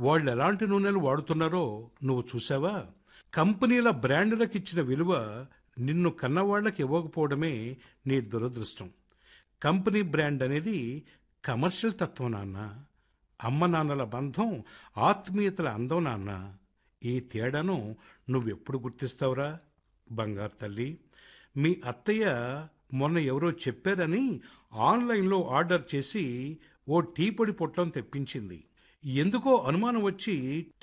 వాళ్ళు ఎలాంటి నూనెలు వాడుతున్నారో నువ్వు చూసావా కంపెనీల బ్రాండ్లకు ఇచ్చిన విలువ నిన్ను కన్నవాళ్లకు ఇవ్వకపోవడమే నీ దురదృష్టం కంపెనీ బ్రాండ్ అనేది కమర్షియల్ తత్వం నాన్న అమ్మ నాన్నల బంధం ఆత్మీయతల అందం నాన్న ఈ తేడాను నువ్వెప్పుడు గుర్తిస్తావురా బంగారు తల్లి మీ అత్తయ్య మొన్న ఎవరో చెప్పారని ఆన్లైన్లో ఆర్డర్ చేసి ఓ టీ పొడి పొట్లం తెప్పించింది ఎందుకో అనుమానం వచ్చి